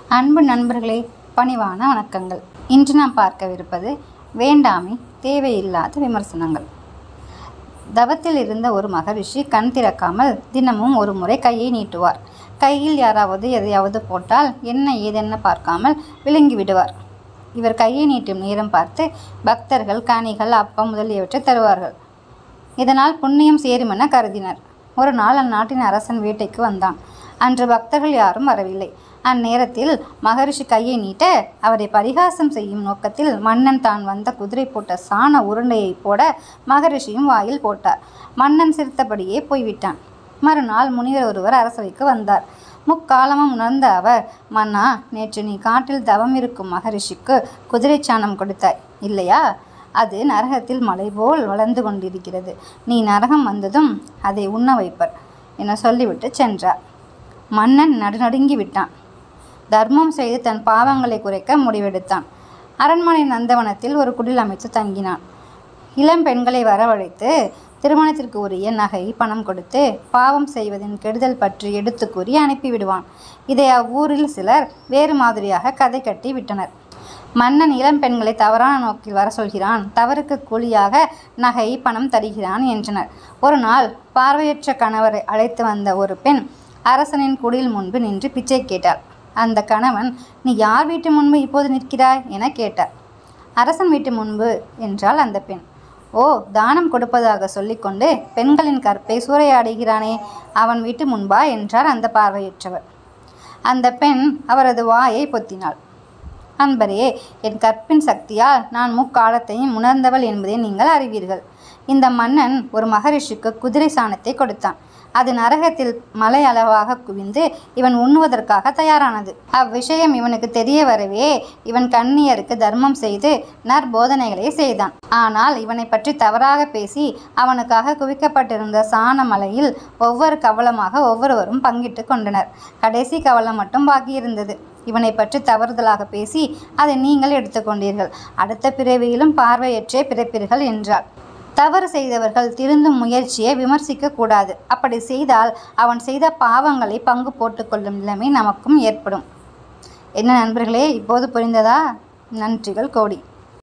அன்பு நண்பர்களே பணிவான வணக்கங்கள் இன்று நாம் பார்க்கவிருப்பது வேண்டாமை தேவையில்லாத விமர்சனங்கள் தவத்தில் இருந்த ஒரு மகரிஷி கண் திறக்காமல் தினமும் ஒரு முறை கையை நீட்டுவார் கையில் யாராவது எதையாவது போட்டால் என்ன ஏதென்ன பார்க்காமல் விழுங்கி விடுவார் இவர் கையை நீட்டும் நேரம் பார்த்து பக்தர்கள் கனிகள் அப்பம் முதலியவற்றை தருவார்கள் இதனால் புண்ணியம் சேருமென கருதினர் ஒரு நாள் அந்நாட்டின் அரசன் வேட்டைக்கு வந்தான் அன்று பக்தர்கள் யாரும் வரவில்லை அந்நேரத்தில் மகரிஷி கையை நீட்ட அவரை பரிகாசம் செய்யும் நோக்கத்தில் மன்னன் தான் வந்த குதிரை போட்ட சாண உருண்டையை போட மகரிஷியும் வாயில் போட்டார் மன்னன் சிரித்தபடியே போய்விட்டான் மறுநாள் முனிவர் ஒருவர் அரசவைக்கு வந்தார் முக்காலமும் உணர்ந்த அவர் மன்னா நேற்று நீ காட்டில் தவம் இருக்கும் மகரிஷிக்கு குதிரை சாணம் கொடுத்தாய் இல்லையா அது நரகத்தில் மலை போல் வளர்ந்து கொண்டிருக்கிறது நீ நரகம் வந்ததும் அதை உண்ண வைப்பர் என சொல்லிவிட்டு சென்றார் மன்னன் நடுநடுங்கி விட்டான் தர்மம் செய்து தன் பாவங்களை குறைக்க முடிவெடுத்தான் அரண்மனை நந்தவனத்தில் ஒரு குடில் அமைத்து தங்கினான் இளம் பெண்களை வரவழைத்து திருமணத்திற்கு உரிய நகை பணம் கொடுத்து பாவம் செய்வதின் கெடுதல் பற்றி எடுத்து கூறி அனுப்பிவிடுவான் இதை அவ்வூரில் சிலர் வேறு மாதிரியாக கதை கட்டி விட்டனர் மன்னன் இளம் பெண்களை தவறான நோக்கில் வர சொல்கிறான் தவறுக்கு கூலியாக நகை பணம் தருகிறான் என்றனர் ஒரு நாள் பார்வையற்ற கணவரை அழைத்து வந்த ஒரு பெண் அரசனின் குடில் முன்பு நின்று பிச்சை கேட்டாள் அந்த கணவன் நீ யார் வீட்டு முன்பு இப்போது நிற்கிறாய் என கேட்டார் அரசன் வீட்டு முன்பு என்றாள் அந்த பெண் ஓ தானம் கொடுப்பதாக சொல்லிக்கொண்டு பெண்களின் கற்பை சூறையாடுகிறானே அவன் வீட்டு முன்பா என்றார் அந்த பார்வையற்றவர் அந்த பெண் அவரது வாயை பொத்தினாள் அன்பரே என் கற்பின் சக்தியால் நான் முக்காலத்தையும் உணர்ந்தவள் என்பதை நீங்கள் அறிவீர்கள் இந்த மன்னன் ஒரு மகரிஷிக்கு குதிரை சாணத்தை கொடுத்தான் அது நரகத்தில் மலை அளவாக குவிந்து இவன் உண்ணுவதற்காக தயாரானது அவ்விஷயம் இவனுக்கு தெரிய வரவே இவன் கண்ணியருக்கு தர்மம் செய்து நற்போதனைகளை செய்தான் ஆனால் இவனை பற்றி தவறாக பேசி அவனுக்காக குவிக்கப்பட்டிருந்த சாண மலையில் ஒவ்வொரு கவலமாக ஒவ்வொருவரும் பங்கிட்டு கொண்டனர் கடைசி கவலம் மட்டும் பாக்கியிருந்தது இவனை பற்றி தவறுதலாக பேசி அதை நீங்கள் எடுத்துக்கொண்டீர்கள் அடுத்த பிறவியிலும் பார்வையற்றே பிறப்பீர்கள் என்றார் தவறு செய்தவர்கள் திருந்தும் முயற்சியை விமர்சிக்க கூடாது அப்படி செய்தால் அவன் செய்த பாவங்களை பங்கு போட்டுக்கொள்ளும் நிலைமை நமக்கும் ஏற்படும் என்ன நண்பர்களே இப்போது புரிந்ததா நன்றிகள் கோடி